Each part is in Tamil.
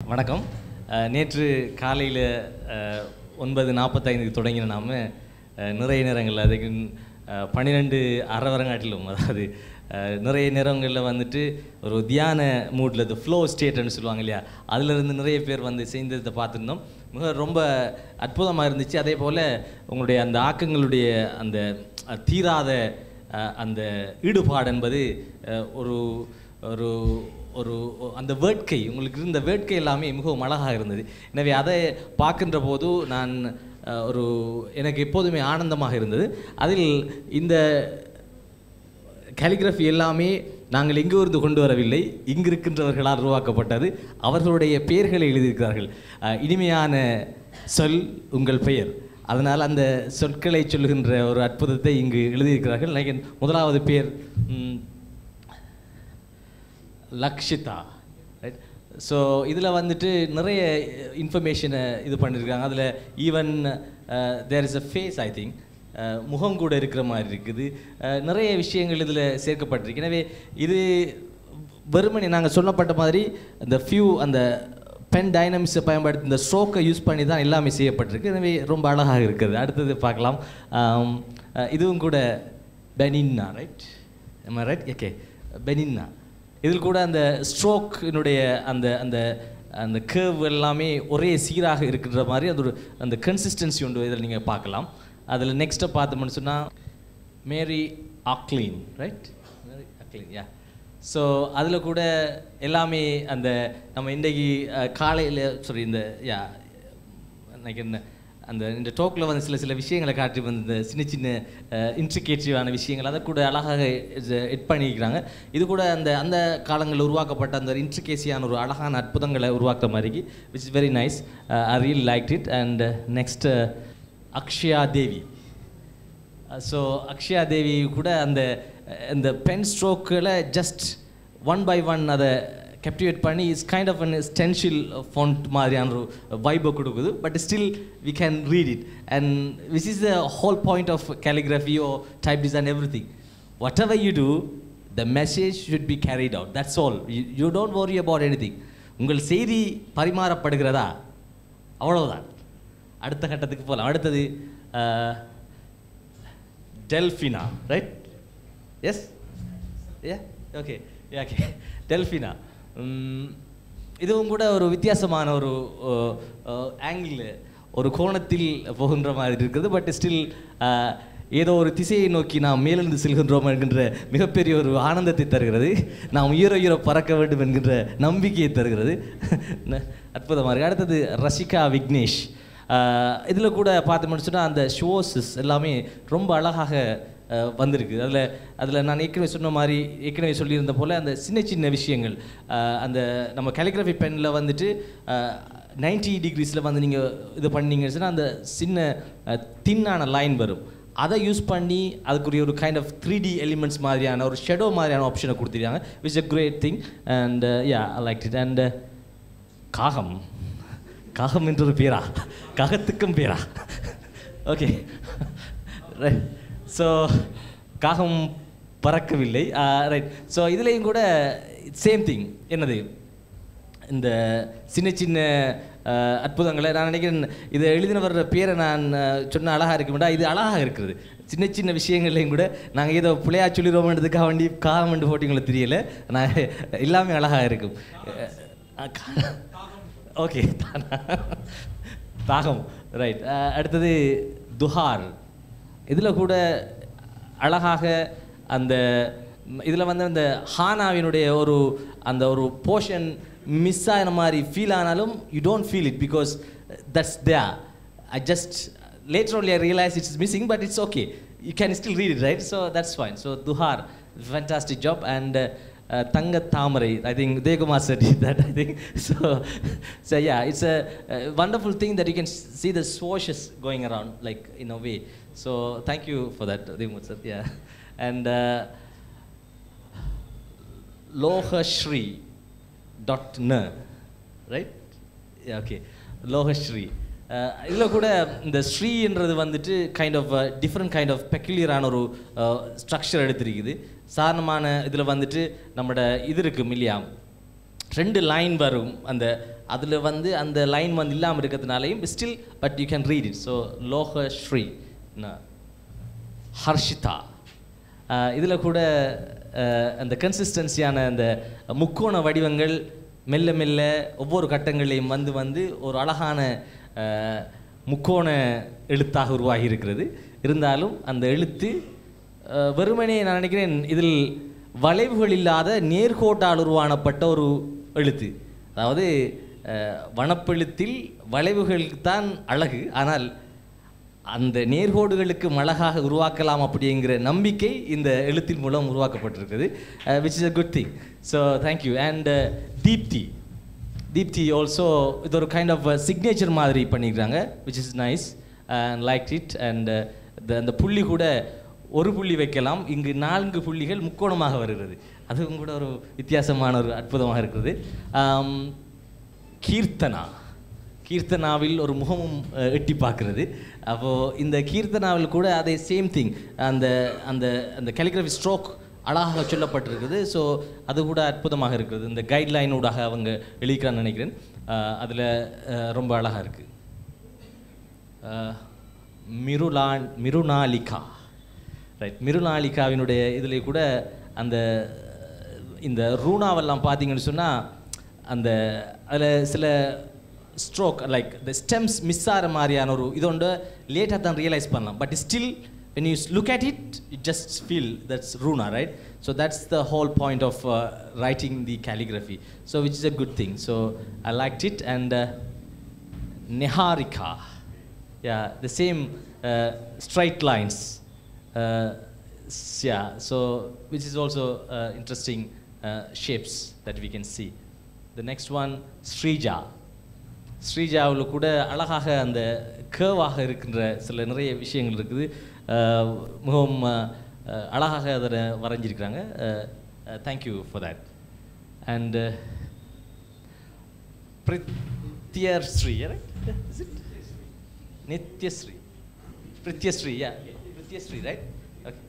வணக்கம் அஹ், நேற்று காலையில் ஒன்பது நாற்பத்தைந்துக்கு தொடங்கின நாம அஹ், நிறைய நேரங்கள் அதுக்கு அஹ், பன்னிரெண்டு அறவரங்காட்டிலும் அதாவது அஹ், நிறைய நேரங்களில் வந்துட்டு ஒரு தியான மூடில் இந்த ஃப்ளோ ஸ்டேட்னு சொல்லுவாங்க இல்லையா அதுலேருந்து நிறைய பேர் வந்து சேர்ந்ததை பார்த்துருந்தோம் மிக ரொம்ப அற்புதமாக இருந்துச்சு அதே போல் உங்களுடைய அந்த ஆக்கங்களுடைய அந்த அஹ், தீராத அஹ், அந்த ஈடுபாடு என்பது அஹ், ஒரு ஒரு ஒரு அந்த வேட்கை உங்களுக்கு இருந்த வேட்கை எல்லாமே மிகவும் அழகாக இருந்தது எனவே அதை பார்க்கின்ற போது நான் அஹ், ஒரு எனக்கு எப்போதுமே ஆனந்தமாக இருந்தது அதில் இந்த கேலிகிராஃபி எல்லாமே நாங்கள் எங்கு இருந்து கொண்டு வரவில்லை இங்கு இருக்கின்றவர்களால் உருவாக்கப்பட்டது அவர்களுடைய பெயர்களை எழுதியிருக்கிறார்கள் அஹ், இனிமையான சொல் உங்கள் பெயர் அதனால் அந்த சொற்களை சொல்லுகின்ற ஒரு அற்புதத்தை இங்கு எழுதியிருக்கிறார்கள் like முதலாவது பேர் ம், லக்ஷிதா ரைட் ஸோ இதில் வந்துட்டு நிறைய இன்ஃபர்மேஷனை இது பண்ணியிருக்காங்க அதில் even there is a face I think முகம் கூட இருக்கிற மாதிரி இருக்குது அஹ், நிறைய விஷயங்கள் இதில் சேர்க்கப்பட்டிருக்கு எனவே இது வெறுமனே நாங்கள் சொல்லப்பட்ட மாதிரி அந்த ஃபியூ அந்த பென் டைனமிக்ஸை பயன்படுத்தி இந்த ஸ்ட்ரோக்கை யூஸ் பண்ணி தான் எல்லாமே செய்யப்பட்டிருக்கு எனவே ரொம்ப அழகாக இருக்குது அடுத்தது பார்க்கலாம் ஆம், அஹ், இதுவும் கூட பெனின்னா ரைட் ரைட் ஓகே பெனின்னா இதில் கூட அந்த ஸ்ட்ரோக்கினுடைய அந்த அந்த அந்த கேர்வ் எல்லாமே ஒரே சீராக இருக்கிற மாதிரி அது ஒரு அந்த கன்சிஸ்டன்சி உண்டு இதில் நீங்கள் பார்க்கலாம் அதில் நெக்ஸ்ட்டை பார்த்தோம்னு சொன்னால் மேரி ஆக்லீன் ரைட் மேரி ஆக்லீன் யா ஸோ அதில் கூட எல்லாமே அந்த நம்ம இன்றைக்கு காலையில் சாரி இந்த யா எனக்கு என்ன அந்த இந்த டோக்கில் வந்து சில சில விஷயங்களை காட்டி வந்து இந்த சின்ன சின்ன இன்ட்ரிகேட்டிவான விஷயங்கள் அதை கூட அழகாக எட் பண்ணிக்கிறாங்க இது கூட அந்த அந்த காலங்களில் உருவாக்கப்பட்ட அந்த இன்ட்ரிகேசியான ஒரு அழகான அற்புதங்களை உருவாக்குற மாதிரி which is very nice I real like it and next Akshaya Devi so Akshaya Devi கூட அந்த இந்த பென் ஸ்ட்ரோக்கில் ஜஸ்ட் ஒன் பை ஒன் அதை கேப்டிவேட் பண்ணி is kind of an existential font மாதிரியான ஒரு வைபை கொடுக்குது but still we can read it and which is the whole point of calligraphy or type design everything whatever you do the message should be carried out that's all you don't worry about anything உங்கள் செய்தி பரிமாறப்படுகிறதா அவ்வளவுதான் அடுத்த கட்டத்துக்கு போகலாம் அடுத்தது Delfina right yes ah okay okay Delfina இதுவும் கூட ஒரு வித்தியாசமான ஒரு ஆங்கிள் ஒரு கோணத்தில் போகின்ற மாதிரி இருக்குது பட் ஸ்டில் ஏதோ ஒரு திசையை நோக்கி நாம் மேலிருந்து செல்கின்றோம் என்கின்ற மிகப்பெரிய ஒரு ஆனந்தத்தை தருகிறது நாம் உயர உயர பறக்க வேண்டும் என்கின்ற நம்பிக்கையை தருகிறது அற்புதமாக இருக்குது அடுத்தது ரஷிகா விக்னேஷ் இதில் கூட பார்த்து சொன்னால் அந்த ஷோஸஸ் எல்லாமே ரொம்ப அழகாக அஹ், வந்திருக்கு அதில் அதில் நான் ஏற்கனவே சொன்ன மாதிரி ஏற்கனவே சொல்லியிருந்த போல் அந்த சின்ன சின்ன விஷயங்கள் அஹ், அந்த நம்ம கேலிகிராஃபி பெனில் வந்துட்டு நைன்டி டிகிரிஸில் வந்து நீங்கள் இது பண்ணீங்கன்னு சொன்னால் அந்த சின்ன தின்னான லைன் வரும் அதை யூஸ் பண்ணி அதுக்குரிய ஒரு kind of three D elements மாதிரியான ஒரு ஷெடோ மாதிரியான ஆப்ஷனை கொடுத்துருக்காங்க which a great thing and yeah I like it and காகம் காகம் என்ற ஒரு பேரா காகத்துக்கும் பேரா ஓகே ரைட் ஸோ காகம் பறக்கவில்லை ரைட் ஸோ இதுலேயும் கூட சேம் திங் என்னது இந்த சின்ன சின்ன அஹ், அற்புதங்களை நான் நினைக்கிறேன் இதை எழுதினவர் பேரை நான் அஹ், சொன்ன அழகாக இருக்குமெண்டா இது அழகாக இருக்கிறது சின்ன சின்ன விஷயங்கள்லையும் கூட நாங்கள் ஏதோ பிள்ளையா சொல்லிடுவோம்ன்றதுக்காக வேண்டி காகம் போட்டிங்களோ தெரியல நான் எல்லாமே அழகாக இருக்கும் அஹ், கா- ஓகே தாகம் ரைட் அடுத்தது துஹார் இதில் கூட அழகாக அந்த இதில் வந்து அந்த ஹானாவினுடைய ஒரு அந்த ஒரு போர்ஷன் மிஸ் ஆகின மாதிரி ஃபீல் ஆனாலும் you don't feel it because that's the I just later only I realize it's missing but it's okay you can still read it right so that's fine so Duhar fantastic job and uh, uh, Tanga Tamarai I think Dekumar said that I think so so yeah it's a, a wonderful thing that you can s- see the swashes going around like in a way so thank you for that Dekumar sir yeah and uh, Lohashri dot n right yeah, okay Lokashri இதில் கூட இந்த ஸ்ரீன்றது வந்துட்டு kind of different kind of பெக்குலியரான ஒரு ஸ்ட்ரக்சர் எடுத்திருக்குது சாதாரணமான இதில் வந்துட்டு நம்மளோட இது இருக்கும் இல்லையா ரெண்டு லைன் வரும் அந்த அதில் வந்து அந்த லைன் வந்து இல்லாமல் இருக்கிறதுனாலையும் still but you can read it so Lokashri Harshita இதில் கூட அஹ், அந்த கன்சிஸ்டன்சியான அந்த முக்கோண வடிவங்கள் மெல்ல மெல்ல ஒவ்வொரு கட்டங்களையும் வந்து வந்து ஒரு அழகான அஹ், முக்கோண எழுத்தாக உருவாகி இருக்கிறது இருந்தாலும் அந்த எழுத்து அஹ், வெறுமனே நான் நினைக்கிறேன் இதில் வளைவுகள் இல்லாத நேர்கோட்டால் உருவானப்பட்ட ஒரு எழுத்து அதாவது அஹ், வனப்பெழுத்தில் வளைவுகளுக்கு தான் அழகு ஆனால் அந்த நேர்கோடுகளுக்கு அழகாக உருவாக்கலாம் அப்படிங்கிற நம்பிக்கை இந்த எழுத்தின் மூலம் உருவாக்கப்பட்டிருக்குது which is a good thing so thank you and Deepthi Deepthi also இது ஒரு கைண்ட் ஆஃப் சிக்னேச்சர் மாதிரி பண்ணிக்கிறாங்க which is nice and like it and அந்த புள்ளி கூட ஒரு புள்ளி வைக்கலாம் இங்கு நான்கு புள்ளிகள் முக்கோணமாக வருகிறது அதுவும் கூட ஒரு வித்தியாசமான ஒரு அற்புதமாக இருக்குது Um, கீர்த்தனா கீர்த்தனாவில் ஒரு முகமும் அஹ், எட்டி பார்க்கிறது அப்போது இந்த கீர்த்தனாவில் கூட அதே சேம் திங் அந்த அந்த அந்த கலிகிராஃபி ஸ்ட்ரோக் அழகாக சொல்லப்பட்டிருக்குது ஸோ அது கூட அற்புதமாக இருக்குது இந்த கைட்லைன் ஊடாக அவங்க எழுதிக்கிறான்னு நினைக்கிறேன் அதில் ரொம்ப அழகாக இருக்குது மிருலான் மிருனாலிகா ரைட் மிருனாலிகாவினுடைய இதில் கூட அந்த இந்த ரூணாவெல்லாம் பார்த்தீங்கன்னு சொன்னால் அந்த அதில் சில stroke like the stems miss ஆகிற மாதிரியான ஒரு இது ஒன்று லேட்டாக தான் ரியலைஸ் பண்ணலாம் but still when you look at it you just feel that's runa right so that's the whole point of uh, writing the calligraphy so which is a good thing so i liked it and uh, Niharika. Yeah, the same uh, straight lines. Uh, s- yeah, so which is also uh, interesting uh, shapes that we can see. The next one, Srija. ஸ்ரீஜாவில் கூட அழகாக அந்த கேவாக இருக்கின்ற சில நிறைய விஷயங்கள் இருக்குது அஹ், மிகவும் அஹ், அஹ், அழகாக அதில் வரைஞ்சிருக்கிறாங்க thank you for that and Prityasri, right? Is it? Nityasri. Prityasri, yeah. Prityasri, right? Okay.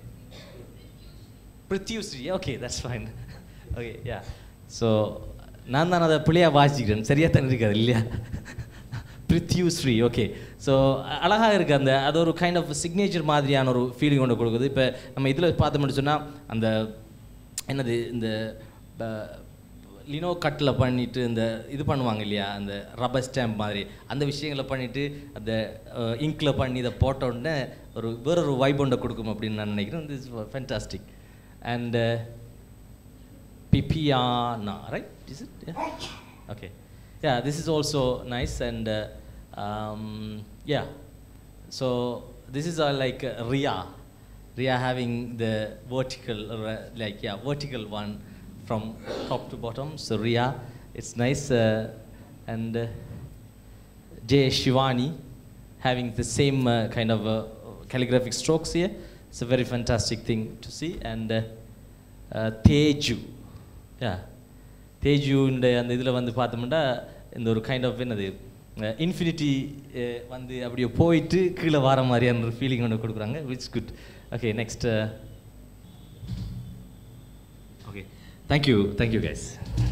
Prityusri, yeah, okay, that's fine. okay, yeah. So, நான் தான் அதை பிள்ளையாக வாசிக்கிறேன் சரியாக தானே இருக்காது இல்லையா பிரித்யூஸ்ரீ ஓகே ஸோ அழகாக இருக்குது அந்த அது ஒரு கைண்ட் ஆஃப் சிக்னேச்சர் மாதிரியான ஒரு ஃபீலிங் ஒன்று கொடுக்குது இப்போ நம்ம இதில் பார்த்தோம்னு சொன்னால் அந்த என்னது இந்த ப- லினோ கட்டில் பண்ணிட்டு இந்த இது பண்ணுவாங்க இல்லையா அந்த ரப்பர் ஸ்டாம்ப் மாதிரி அந்த விஷயங்களை பண்ணிட்டு அந்த இங்கில் பண்ணி இதை போட்ட உடனே ஒரு வேறொரு வைப் ஒன்றை கொடுக்கும் அப்படின்னு நான் நினைக்கிறேன் this fantastic and Pipiana, right? Is it? Yeah. Okay. Yeah, this is also nice and uh, um, yeah. So this is uh, like uh, Ria. Ria having the vertical, uh, like yeah, vertical one from top to bottom. So Ria, it's nice uh, and uh, J. Shivani having the same uh, kind of uh, calligraphic strokes here. It's a very fantastic thing to see. And uh, uh, Teju, yeah, தேஜுன்ற அந்த இதில் வந்து பார்த்தோம்னா இந்த ஒரு கைண்ட் ஆஃப் என்னது இன்ஃபினிட்டி வந்து அப்படியே போயிட்டு கீழே வர மாதிரியான ஒரு ஃபீலிங் ஒன்று கொடுக்குறாங்க it's good okay next okay thank you thank you guys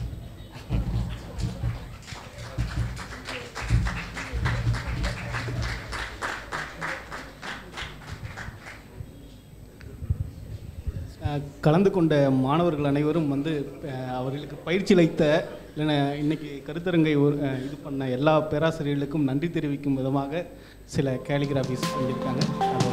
ah, கலந்து கொண்ட மாணவர்கள் அனைவரும் வந்து அஹ், அவர்களுக்கு பயிற்சி அளித்த இல்லைன்னா இன்னைக்கு கருத்தரங்கை ஒரு அஹ், இது பண்ண எல்லா பேராசிரியர்களுக்கும் நன்றி தெரிவிக்கும் விதமாக சில கேலிகிராஃபிஸ் பண்ணியிருக்காங்க அதோட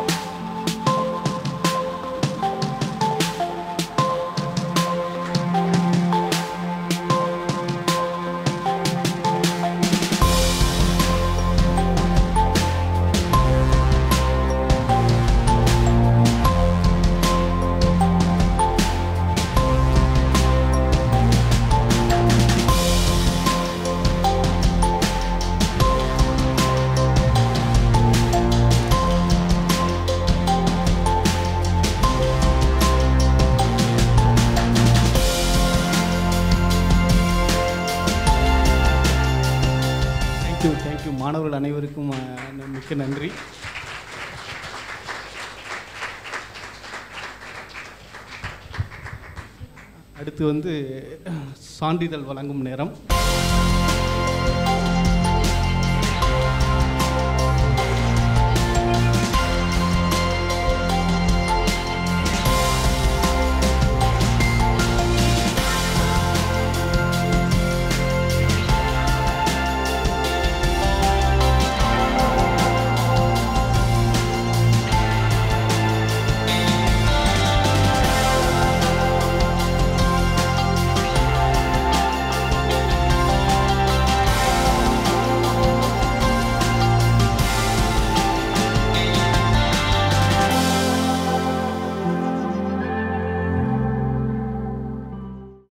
தேங்க்யூ தேங்க்யூ மாணவர்கள் அனைவருக்கும் அஹ், மிக்க நன்றி அடுத்து வந்து சான்றிதழ் வழங்கும் நேரம்